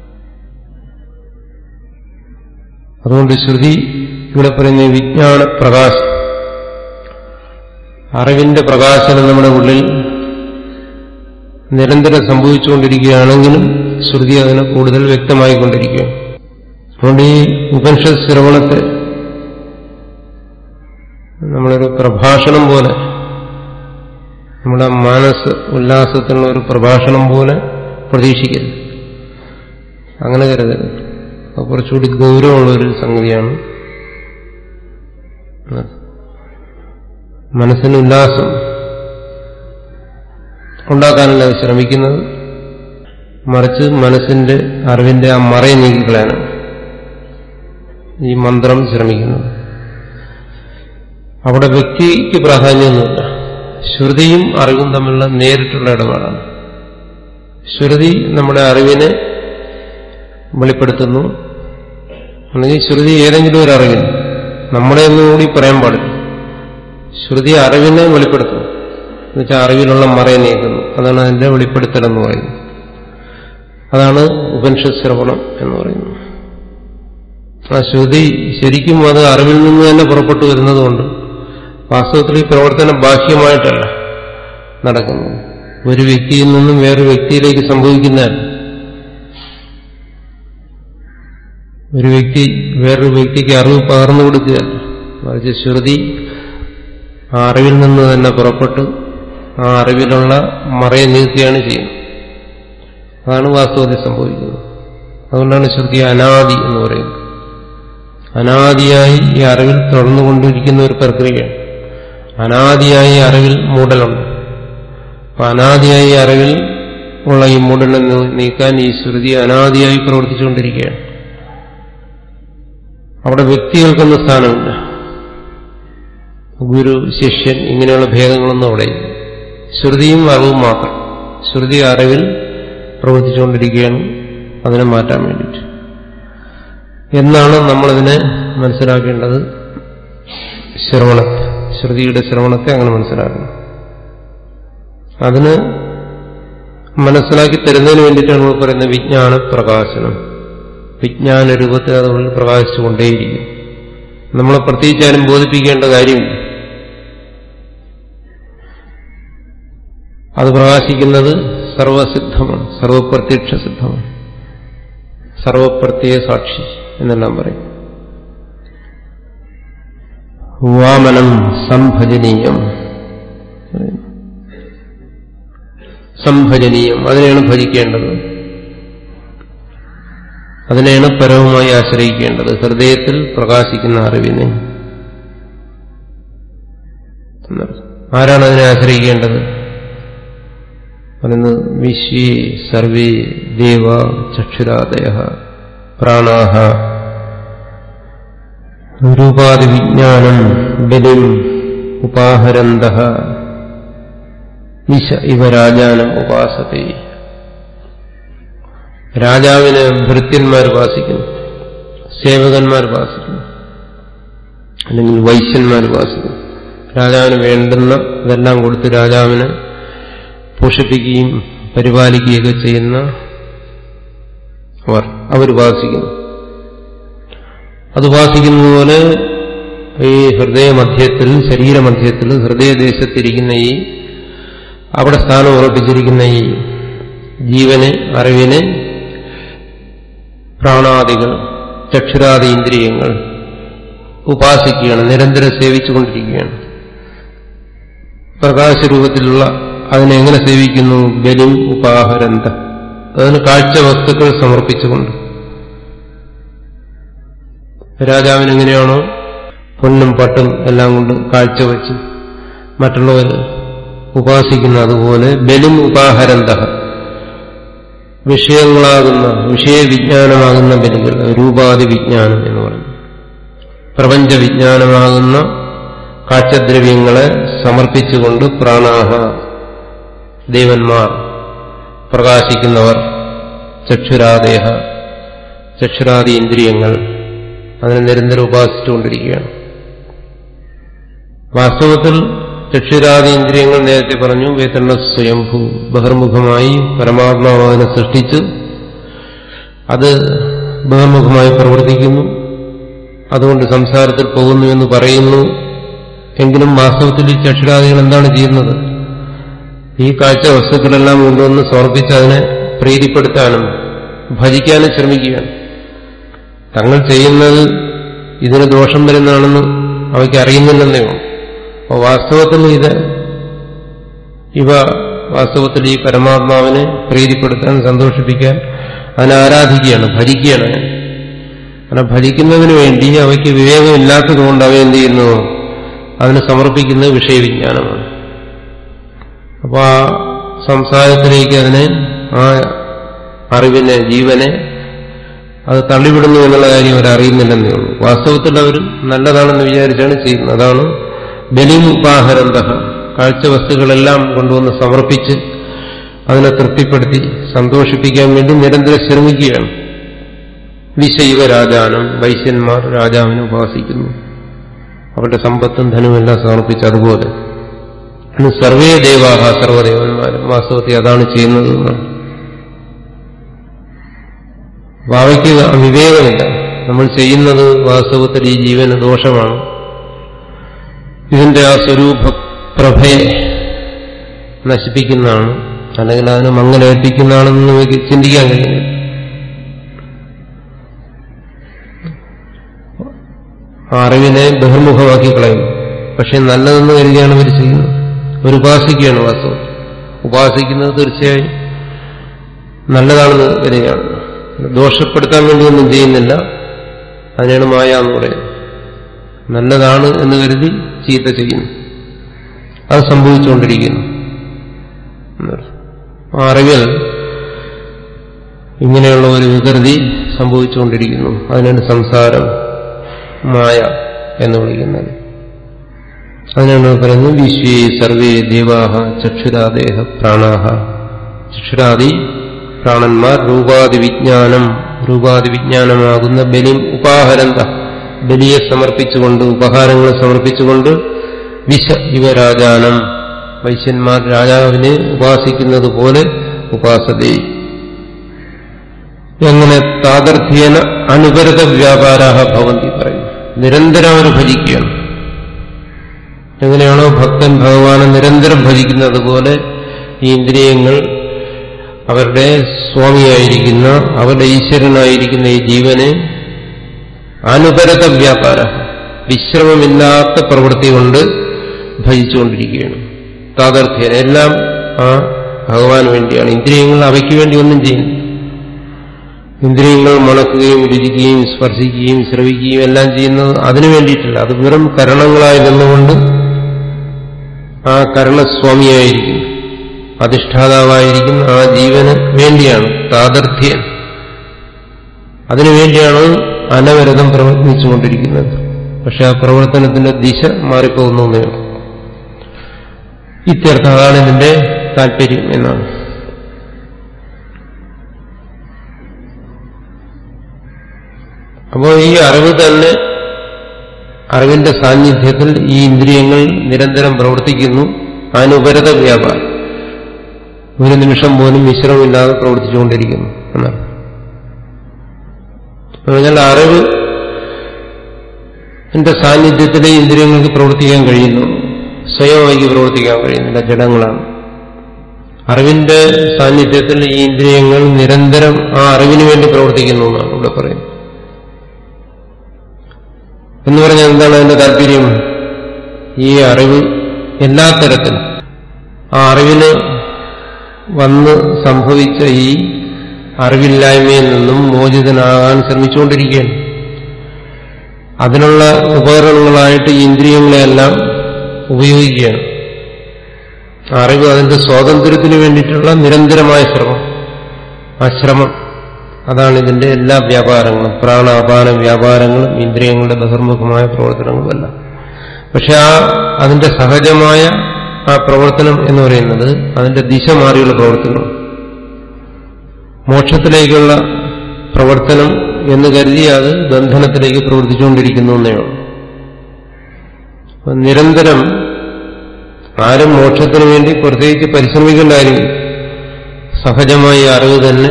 S2: അതുകൊണ്ട് ശ്രുതി ഇവിടെ പറയുന്ന വിജ്ഞാന പ്രകാശം അറിവിന്റെ പ്രകാശനം നമ്മുടെ ഉള്ളിൽ നിരന്തരം സംഭവിച്ചുകൊണ്ടിരിക്കുകയാണെങ്കിലും ശ്രുതി അതിനെ കൂടുതൽ വ്യക്തമായിക്കൊണ്ടിരിക്കുകയാണ് അതുകൊണ്ട് ഈ ഉപനിഷത്ത് ശ്രവണത്തെ നമ്മളൊരു പ്രഭാഷണം പോലെ നമ്മുടെ മാനസ് ഉല്ലാസത്തിനുള്ള ഒരു പ്രഭാഷണം പോലെ പ്രതീക്ഷിക്കരുത് അങ്ങനെ കരുതരുത് അത് കുറച്ചുകൂടി ഗൗരവമുള്ള ഒരു സംഗതിയാണ് മനസ്സിന് ഉല്ലാസം ഉണ്ടാക്കാനല്ല അത് ശ്രമിക്കുന്നത് മറിച്ച് മനസ്സിന്റെ അറിവിന്റെ ആ മറയെ നീക്കിക്കളയാണ് ഈ മന്ത്രം ശ്രമിക്കുന്നത് അവിടെ വ്യക്തിക്ക് പ്രാധാന്യമൊന്നുമില്ല ശ്രുതിയും അറിവും തമ്മിലുള്ള നേരിട്ടുള്ള ഇടപാടാണ് ശ്രുതി നമ്മുടെ അറിവിനെ വെളിപ്പെടുത്തുന്നു അല്ലെങ്കിൽ ശ്രുതി ഏതെങ്കിലും ഒരു അറിവിന് നമ്മുടെ ഒന്നുകൂടി പറയാൻ പാടില്ല ശ്രുതി അറിവിനെ വെളിപ്പെടുത്തുന്നു എന്നുവെച്ചാൽ അറിവിലുള്ള മറയെ നീക്കുന്നു അതാണ് അതിന്റെ വെളിപ്പെടുത്തലെന്ന് പറയുന്നത് അതാണ് ഉപനിഷത് ശ്രവണം എന്ന് പറയുന്നത് ആ ശ്രുതി ശരിക്കും അത് അറിവിൽ നിന്ന് തന്നെ പുറപ്പെട്ടു വരുന്നതുകൊണ്ട് വാസ്തവത്തിൽ ഈ പ്രവർത്തനം ബാഹ്യമായിട്ടല്ല നടക്കുന്നത് ഒരു വ്യക്തിയിൽ നിന്നും വേറൊരു വ്യക്തിയിലേക്ക് സംഭവിക്കുന്നതല്ല ഒരു വ്യക്തി വേറൊരു വ്യക്തിക്ക് അറിവ് പകർന്നു കൊടുക്കുകയല്ല മറിച്ച് ശ്രുതി ആ അറിവിൽ നിന്ന് തന്നെ പുറപ്പെട്ട് ആ അറിവിലുള്ള മറയെ നീക്കുകയാണ് ചെയ്യുന്നത് അതാണ് വാസ്തവത്തിൽ സംഭവിക്കുന്നത് അതുകൊണ്ടാണ് ശ്രുതി അനാദി എന്ന് പറയുന്നത് അനാദിയായി ഈ അറിവിൽ തുടർന്നുകൊണ്ടിരിക്കുന്ന ഒരു പ്രക്രിയയാണ് അനാദിയായി അറിവിൽ മൂടലുണ്ട് അപ്പൊ അനാദിയായി അറിവിൽ ഉള്ള ഈ മൂടലിനെ നീക്കാൻ ഈ ശ്രുതി അനാദിയായി പ്രവർത്തിച്ചുകൊണ്ടിരിക്കുകയാണ് അവിടെ വ്യക്തികൾക്കൊന്നും സ്ഥാനമില്ല ഗുരു ശിഷ്യൻ ഇങ്ങനെയുള്ള ഭേദങ്ങളൊന്നും അവിടെ ഇല്ല ശ്രുതിയും അറിവും മാത്രം ശ്രുതി അറിവിൽ പ്രവർത്തിച്ചുകൊണ്ടിരിക്കുകയാണ് അതിനെ മാറ്റാൻ വേണ്ടിയിട്ട് എന്നാണ് നമ്മളതിനെ മനസ്സിലാക്കേണ്ടത് ശ്രവണത്തെ ശ്രുതിയുടെ ശ്രവണത്തെ അങ്ങനെ മനസ്സിലാക്കണം അതിന് മനസ്സിലാക്കി തരുന്നതിന് വേണ്ടിയിട്ടാണ് നമ്മൾ പറയുന്നത് വിജ്ഞാന പ്രകാശനം വിജ്ഞാന രൂപത്തിൽ അതുകൊണ്ട് പ്രകാശിച്ചുകൊണ്ടേയിരിക്കും നമ്മളെ പ്രത്യേകിച്ചാലും ബോധിപ്പിക്കേണ്ട കാര്യമില്ല അത് പ്രകാശിക്കുന്നത് സർവസിദ്ധമാണ് സർവപ്രത്യക്ഷ സിദ്ധമാണ് സർവപ്രത്യയ സാക്ഷി എന്നെല്ലാം പറയും വാമനം സംഭജനീയം സംഭജനീയം അതിനെയാണ് ഭജിക്കേണ്ടത് അതിനെയാണ് പരവുമായി ആശ്രയിക്കേണ്ടത് ഹൃദയത്തിൽ പ്രകാശിക്കുന്ന അറിവിനെ ആരാണ് അതിനെ ആശ്രയിക്കേണ്ടത് പറയുന്നത് വിശ്വേ സർവേ ദേവ ചക്ഷുരാദയ പ്രാണാഹ രൂപാദിവിജ്ഞാനം ബലിം ഉപാഹരന്ത വിശ ഇവ രാജാനം ഉപാസത്തെ രാജാവിന് ഭൃത്യന്മാർ ഉപാസിക്കുന്നു സേവകന്മാർ ഉപാസിക്കുന്നു അല്ലെങ്കിൽ വൈശ്യന്മാർ ഉപാസിക്കുന്നു രാജാവിന് വേണ്ടുന്ന ഇതെല്ലാം കൊടുത്ത് രാജാവിനെ പോഷിപ്പിക്കുകയും പരിപാലിക്കുകയൊക്കെ ചെയ്യുന്ന അവർ അവരുപാസിക്കുന്നു അത് ഉപാസിക്കുന്നതുപോലെ ഈ ഹൃദയമധ്യത്തിൽ ശരീരമധ്യത്തിൽ ഹൃദയദേശത്തിരിക്കുന്ന ഈ അവിടെ സ്ഥാനം ഉറപ്പിച്ചിരിക്കുന്ന ഈ ജീവനെ അറിവിനെ പ്രാണാദികൾ ചക്ഷുരാദി ഇന്ദ്രിയങ്ങൾ ഉപാസിക്കുകയാണ് നിരന്തരം സേവിച്ചുകൊണ്ടിരിക്കുകയാണ് പ്രകാശരൂപത്തിലുള്ള അതിനെ എങ്ങനെ സേവിക്കുന്നു ബലിം ഉപാഹരന്ത അതിന് കാഴ്ച വസ്തുക്കൾ സമർപ്പിച്ചുകൊണ്ട് രാജാവിന് എങ്ങനെയാണോ പൊന്നും പട്ടും എല്ലാം കൊണ്ട് കാഴ്ചവെച്ച് മറ്റുള്ളവർ ഉപാസിക്കുന്ന അതുപോലെ ബലിം ഉപാഹരന്ത വിഷയങ്ങളാകുന്ന വിഷയവിജ്ഞാനമാകുന്ന ബലികൾ രൂപാതി വിജ്ഞാനം എന്ന് പറയുന്നു പ്രപഞ്ച വിജ്ഞാനമാകുന്ന കാഴ്ചദ്രവ്യങ്ങളെ സമർപ്പിച്ചുകൊണ്ട് പ്രാണാഹ ദേവന്മാർ പ്രകാശിക്കുന്നവർ ചക്ഷുരാദേഹ ചക്ഷുരാദി ഇന്ദ്രിയങ്ങൾ അതിനെ നിരന്തരം ഉപാസിച്ചുകൊണ്ടിരിക്കുകയാണ് വാസ്തവത്തിൽ ചക്ഷുരാദി ഇന്ദ്രിയങ്ങൾ നേരത്തെ പറഞ്ഞു വേതണ്ണ സ്വയംഭൂ ബഹിർമുഖമായി പരമാത്മാവ് അതിനെ സൃഷ്ടിച്ച് അത് ബഹിർമുഖമായി പ്രവർത്തിക്കുന്നു അതുകൊണ്ട് സംസാരത്തിൽ പോകുന്നു എന്ന് പറയുന്നു എങ്കിലും വാസ്തവത്തിൽ ഈ ചക്ഷുരാദികൾ എന്താണ് ചെയ്യുന്നത് ഈ കാഴ്ച വസ്തുക്കളെല്ലാം കൊണ്ടുവന്ന് സമർപ്പിച്ച് അതിനെ പ്രീതിപ്പെടുത്താനും ഭജിക്കാനും ശ്രമിക്കുകയാണ് തങ്ങൾ ചെയ്യുന്നത് ഇതിന് ദോഷം വരുന്നതാണെന്ന് അവയ്ക്ക് അറിയുന്നില്ലെന്നേ ഉള്ളൂ അപ്പോൾ വാസ്തവത്തിൽ ഇത് ഇവ വാസ്തവത്തിൽ ഈ പരമാത്മാവിനെ പ്രീതിപ്പെടുത്താൻ സന്തോഷിപ്പിക്കാൻ അതിനെ ആരാധിക്കുകയാണ് ഭജിക്കുകയാണ് അങ്ങനെ ഭജിക്കുന്നതിന് വേണ്ടി അവയ്ക്ക് വിവേകമില്ലാത്തതുകൊണ്ട് അവ എന്ത് ചെയ്യുന്നു അതിന് സമർപ്പിക്കുന്നത് വിഷയവിജ്ഞാനമാണ് അപ്പോൾ ആ സംസാരത്തിലേക്ക് അതിനെ ആ അറിവിനെ ജീവനെ അത് തള്ളിവിടുന്നു എന്നുള്ള കാര്യം അവർ അറിയുന്നില്ലെന്നേ ഉള്ളൂ വാസ്തവത്തിൽ അവർ നല്ലതാണെന്ന് വിചാരിച്ചാണ് ചെയ്യുന്നത് അതാണ് ബലിമുപാഹരന്ത കാഴ്ച വസ്തുക്കളെല്ലാം കൊണ്ടുവന്ന് സമർപ്പിച്ച് അതിനെ തൃപ്തിപ്പെടുത്തി സന്തോഷിപ്പിക്കാൻ വേണ്ടി നിരന്തരം ശ്രമിക്കുകയാണ് വിശൈവ രാജാനം വൈശ്യന്മാർ രാജാവിനെ ഉപാസിക്കുന്നു അവരുടെ സമ്പത്തും ധനവുമെല്ലാം സമർപ്പിച്ച് അതുപോലെ സർവേ ദേവാഹ സർവദേവന്മാരും വാസ്തവത്തിൽ അതാണ് ചെയ്യുന്നത് എന്നാണ് അവയ്ക്ക് വിവേകമില്ല നമ്മൾ ചെയ്യുന്നത് വാസ്തവത്തിൽ ഈ ജീവന് ദോഷമാണ് ഇതിന്റെ ആ സ്വരൂപ പ്രഭയെ നശിപ്പിക്കുന്നതാണ് അല്ലെങ്കിൽ അതിനെ മങ്ങലേൽപ്പിക്കുന്നതാണെന്ന് നമുക്ക് ചിന്തിക്കാൻ കഴിയുന്നില്ല ആ അറിവിനെ ബഹിർമുഖമാക്കി കളയും പക്ഷെ നല്ലതെന്ന് കരുതിയാണ് ഇവർ ചെയ്യുന്നത് ഒരു ഉപാസിക്കുകയാണ് വാസ്തവം ഉപാസിക്കുന്നത് തീർച്ചയായും നല്ലതാണെന്ന് കരുതിയാണ് ദോഷപ്പെടുത്താൻ വേണ്ടിയൊന്നും ചെയ്യുന്നില്ല അതിനാണ് മായ എന്ന് പറയുന്നത് നല്ലതാണ് എന്ന് കരുതി ചീത്ത ചെയ്യുന്നു അത് സംഭവിച്ചുകൊണ്ടിരിക്കുന്നു ആ അറിവിൽ ഇങ്ങനെയുള്ള ഒരു വികൃതി സംഭവിച്ചുകൊണ്ടിരിക്കുന്നു അതിനാണ് സംസാരം മായ എന്ന് വിളിക്കുന്നത് അതിനാണ് പറയുന്നത് വിശ്വേ സർവേ ദേവാഹ ചക്ഷുരാദേഹ പ്രാണാഹ ചക്ഷുരാദി പ്രാണന്മാർ രൂപാതി വിജ്ഞാനം രൂപാതി വിജ്ഞാനമാകുന്ന ബലിം ഉപാഹരന്ത ബലിയെ സമർപ്പിച്ചുകൊണ്ട് ഉപഹാരങ്ങളെ സമർപ്പിച്ചുകൊണ്ട് വിശ ഇവരാജാനം വൈശ്യന്മാർ രാജാവിനെ ഉപാസിക്കുന്നത് പോലെ ഉപാസതേ എങ്ങനെ താതർത്ഥ്യേന അനുപരത വ്യാപാരാഹ ഭവന്തി പറയും നിരന്തരം അവർ ഭജിക്കുകയാണ് എങ്ങനെയാണോ ഭക്തൻ ഭഗവാനെ നിരന്തരം ഭജിക്കുന്നത് പോലെ ഈ ഇന്ദ്രിയങ്ങൾ അവരുടെ സ്വാമിയായിരിക്കുന്ന അവരുടെ ഈശ്വരനായിരിക്കുന്ന ഈ ജീവനെ അനുപരത വ്യാപാര വിശ്രമമില്ലാത്ത പ്രവൃത്തി കൊണ്ട് ഭജിച്ചുകൊണ്ടിരിക്കുകയാണ് താതർത്ഥ്യന എല്ലാം ആ ഭഗവാന് വേണ്ടിയാണ് ഇന്ദ്രിയങ്ങൾ അവയ്ക്ക് വേണ്ടി ഒന്നും ചെയ്യുന്നു ഇന്ദ്രിയങ്ങൾ മണക്കുകയും രുചിക്കുകയും സ്പർശിക്കുകയും ശ്രവിക്കുകയും എല്ലാം ചെയ്യുന്നത് അതിനു വേണ്ടിയിട്ടില്ല അത് വെറും കരണങ്ങളായി നിന്നുകൊണ്ട് ആ കരണസ്വാമിയായിരിക്കുന്നു അധിഷ്ഠാതാവായിരിക്കുന്ന ആ ജീവന് വേണ്ടിയാണ് താതർത്ഥ്യൻ അതിനുവേണ്ടിയാണ് അനവരതം പ്രവർത്തിച്ചുകൊണ്ടിരിക്കുന്നത് പക്ഷെ ആ പ്രവർത്തനത്തിന്റെ ദിശ മാറിപ്പോകുന്നു എന്നേ ഉള്ളൂ. ഇത്യർത്ഥം അതാണ് ഇതിന്റെ താല്പര്യം എന്നാണ് അപ്പോൾ ഈ അറിവ് തന്നെ അറിവിന്റെ സാന്നിധ്യത്തിൽ ഈ ഇന്ദ്രിയങ്ങൾ നിരന്തരം പ്രവർത്തിക്കുന്നു അനുപരത വ്യാപാരം ഒരു നിമിഷം പോലും വിശ്രമമില്ലാതെ പ്രവർത്തിച്ചുകൊണ്ടിരിക്കുന്നു എന്നാണ് പറഞ്ഞാൽ അറിവ് എന്റെ സാന്നിധ്യത്തിലെ ഇന്ദ്രിയങ്ങൾക്ക് പ്രവർത്തിക്കാൻ കഴിയുന്നു സ്വയമായി പ്രവർത്തിക്കാൻ കഴിയുന്നില്ല ജഡങ്ങളാണ് അറിവിന്റെ സാന്നിധ്യത്തിൽ ഈ ഇന്ദ്രിയങ്ങൾ നിരന്തരം ആ അറിവിന് വേണ്ടി പ്രവർത്തിക്കുന്നു എന്നാണ് ഇവിടെ പറയുന്നത് എന്ന് പറഞ്ഞാൽ എന്താണ് അതിന്റെ താല്പര്യം ഈ അറിവ് എല്ലാ തരത്തിലും ആ അറിവിന് വന്ന് സംഭവിച്ച ഈ അറിവില്ലായ്മയിൽ നിന്നും മോചിതനാകാൻ ശ്രമിച്ചുകൊണ്ടിരിക്കുകയാണ് അതിനുള്ള ഉപകരണങ്ങളായിട്ട് ഈ ഇന്ദ്രിയങ്ങളെയെല്ലാം ഉപയോഗിക്കുകയാണ് ആ അറിവ് അതിന്റെ സ്വാതന്ത്ര്യത്തിന് വേണ്ടിയിട്ടുള്ള നിരന്തരമായ ശ്രമം ആ ശ്രമം അതാണ് ഇതിന്റെ എല്ലാ വ്യാപാരങ്ങളും പ്രാണാപാന വ്യാപാരങ്ങളും ഇന്ദ്രിയങ്ങളുടെ ബഹിർമുഖമായ പ്രവർത്തനങ്ങളുമല്ല പക്ഷെ ആ അതിന്റെ സഹജമായ ആ പ്രവർത്തനം എന്ന് പറയുന്നത് അതിന്റെ ദിശ മാറിയുള്ള പ്രവർത്തനം മോക്ഷത്തിലേക്കുള്ള പ്രവർത്തനം എന്ന് കരുതി അത് ബന്ധനത്തിലേക്ക് പ്രവർത്തിച്ചുകൊണ്ടിരിക്കുന്നു എന്നേ ഉള്ളൂ അപ്പൊ നിരന്തരം ആരും മോക്ഷത്തിന് വേണ്ടി പ്രത്യേകിച്ച് പരിശ്രമിക്കേണ്ട കാര്യമില്ല സഹജമായ അറിവ് തന്നെ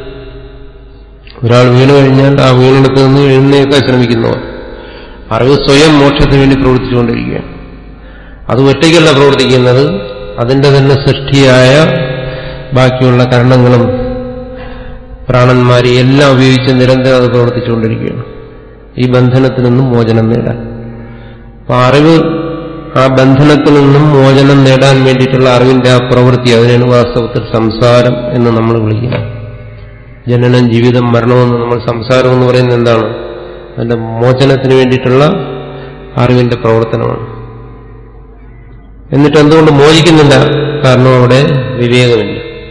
S2: ഒരാൾ വീണു കഴിഞ്ഞാൽ ആ വീണെടുത്ത് നിന്ന് എഴുന്നേക്കാൻ ശ്രമിക്കുന്നവർ അറിവ് സ്വയം മോക്ഷത്തിന് വേണ്ടി പ്രവർത്തിച്ചുകൊണ്ടിരിക്കുകയാണ് അത് ഒറ്റയ്ക്കല്ല പ്രവർത്തിക്കുന്നത് അതിന്റെ തന്നെ സൃഷ്ടിയായ ബാക്കിയുള്ള കരണങ്ങളും പ്രാണന്മാരെ എല്ലാം ഉപയോഗിച്ച് നിരന്തരം അത് പ്രവർത്തിച്ചുകൊണ്ടിരിക്കുകയാണ് ഈ ബന്ധനത്തിൽ നിന്നും മോചനം നേടാൻ അപ്പൊ അറിവ് ആ ബന്ധനത്തിൽ നിന്നും മോചനം നേടാൻ വേണ്ടിയിട്ടുള്ള അറിവിന്റെ ആ പ്രവൃത്തി അതിനാണ് വാസ്തവത്തിൽ സംസാരം എന്ന് നമ്മൾ വിളിക്കുന്നത് ജനനം ജീവിതം മരണമെന്ന് നമ്മൾ സംസാരം എന്ന് പറയുന്നത് എന്താണ് അതിന്റെ മോചനത്തിന് വേണ്ടിയിട്ടുള്ള അറിവിന്റെ പ്രവർത്തനമാണ് എന്നിട്ട് എന്തുകൊണ്ട് മോചിക്കുന്നില്ല കാരണം അവിടെ വിവേകമില്ല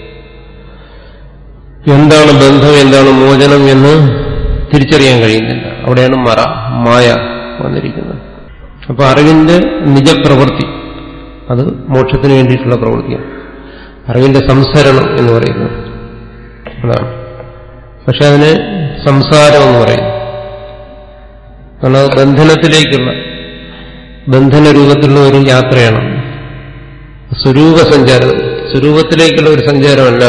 S2: എന്താണ് ബന്ധം എന്താണ് മോചനം എന്ന് തിരിച്ചറിയാൻ കഴിയുന്നില്ല അവിടെയാണ് മറ മായ വന്നിരിക്കുന്നത് അപ്പൊ അറിവിന്റെ നിജപ്രവൃത്തി അത് മോക്ഷത്തിന് വേണ്ടിയിട്ടുള്ള പ്രവൃത്തിയാണ് അറിവിന്റെ സംസരണം എന്ന് പറയുന്നത് അതാണ് പക്ഷെ അതിന് സംസാരം എന്ന് പറയും കാരണം അത് ബന്ധനത്തിലേക്കുള്ള ബന്ധന രൂപത്തിലുള്ള ഒരു യാത്രയാണ് സ്വരൂപ സഞ്ചാരം സ്വരൂപത്തിലേക്കുള്ള ഒരു സഞ്ചാരമല്ല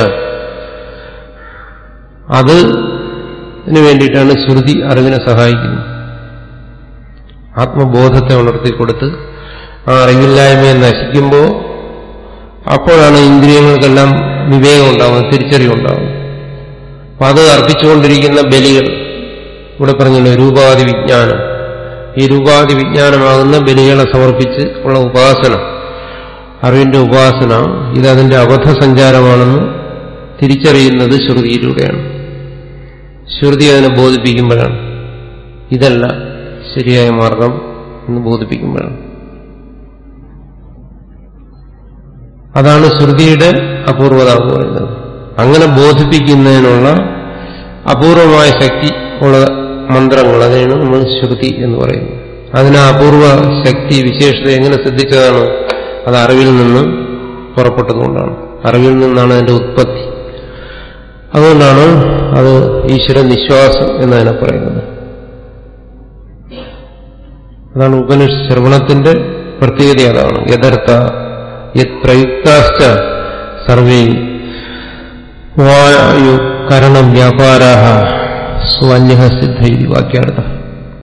S2: അത് ഇതിനു വേണ്ടിയിട്ടാണ് ശ്രുതി അറിവിനെ സഹായിക്കുന്നത് ആത്മബോധത്തെ ഉണർത്തിക്കൊടുത്ത് ആ അറിവില്ലായ്മയെ നശിക്കുമ്പോൾ അപ്പോഴാണ് ഇന്ദ്രിയങ്ങൾക്കെല്ലാം വിവേകം ഉണ്ടാവുന്നത് തിരിച്ചറിവുണ്ടാവുന്നത് അപ്പൊ അത് അർപ്പിച്ചുകൊണ്ടിരിക്കുന്ന ബലികൾ ഇവിടെ പറഞ്ഞല്ലോ രൂപാതി വിജ്ഞാനം ഈ രൂപാതി വിജ്ഞാനമാകുന്ന ബലികളെ സമർപ്പിച്ച് ഉള്ള ഉപാസന അറിവിന്റെ ഉപാസന ഇതതിന്റെ അബദ്ധ സഞ്ചാരമാണെന്ന് തിരിച്ചറിയുന്നത് ശ്രുതിയിലൂടെയാണ് ശ്രുതി അതിനെ ബോധിപ്പിക്കുമ്പോഴാണ് ഇതല്ല ശരിയായ മാർഗം എന്ന് ബോധിപ്പിക്കുമ്പോഴാണ് അതാണ് ശ്രുതിയുടെ അപൂർവത എന്ന് പറയുന്നത് അങ്ങനെ ബോധിപ്പിക്കുന്നതിനുള്ള അപൂർവമായ ശക്തി ഉള്ള മന്ത്രങ്ങൾ അതിനാണ് നമ്മൾ ശ്രുതി എന്ന് പറയുന്നത് അതിന് അപൂർവ ശക്തി വിശേഷത എങ്ങനെ ശ്രദ്ധിച്ചതാണ് അത് അറിവിൽ നിന്ന് പുറപ്പെട്ടതുകൊണ്ടാണ് അറിവിൽ നിന്നാണ് അതിന്റെ ഉത്പത്തി അതുകൊണ്ടാണ് അത് ഈശ്വര നിശ്വാസം എന്നതിനെ പറയുന്നത് അതാണ് ഉപനിഷ ശ്രവണത്തിന്റെ പ്രത്യേകത അതാണ് യഥാർത്ഥ യത് പ്രയുക്താശ്ച സർവേ വായു കരണം വ്യാപാര സ്വന്യ സിദ്ധ വാക്യാർത്ഥം